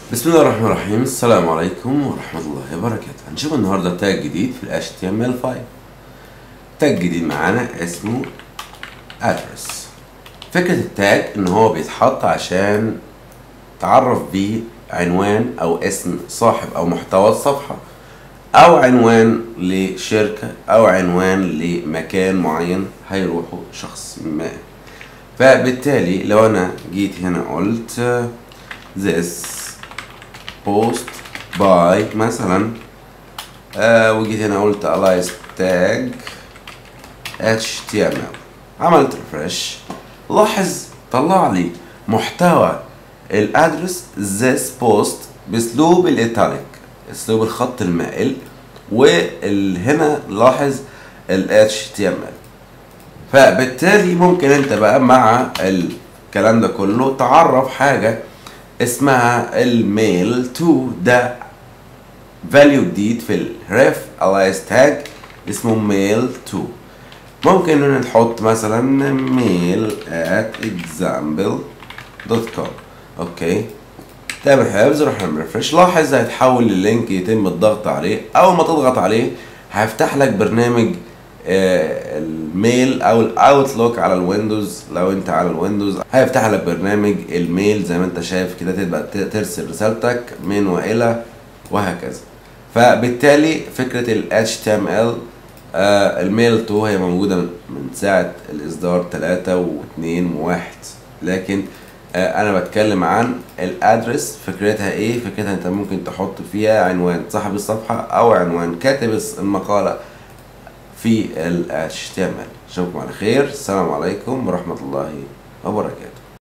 بسم الله الرحمن الرحيم السلام عليكم ورحمة الله وبركاته هنشوف النهاردة تاج جديد في ال HTML5 تاج جديد معانا اسمه address فكرة التاج ان هو بيتحط عشان تعرف بيه عنوان او اسم صاحب او محتوى الصفحة او عنوان لشركة او عنوان لمكان معين هيروحه شخص ما فبالتالي لو انا جيت هنا قلت this post by مثلا آه وجيت هنا قلت alias tag html عملت ريفرش لاحظ طلع لي محتوى الادرس this post باسلوب الايتاليك اسلوب الخط المائل وهنا لاحظ ال html فبالتالي ممكن انت بقى مع الكلام ده كله تعرف حاجه اسمها الميل تو ده فاليو جديد في الريف الايس تاج اسمه ميل تو ممكن ان نحط مثلا ميل at example دوت كوم اوكي تابع حفظ روح نعمل ريفرش لاحظ هيتحول للينك يتم الضغط عليه اول ما تضغط عليه هيفتح لك برنامج آه، الميل او الاوتلوك على الويندوز لو انت على الويندوز هيفتح لك برنامج الميل زي ما انت شايف كده تبقى ت- ترسل رسالتك من والى وهكذا فبالتالي فكرة ال HTML آه الميل 2 هي موجودة من ساعة الإصدار 3 و2 و1 لكن آه أنا بتكلم عن الأدرس فكرتها إيه؟ فكرتها أنت ممكن تحط فيها عنوان صاحب الصفحة أو عنوان كاتب المقالة في ال HTML اشوفكم على خير السلام عليكم ورحمة الله وبركاته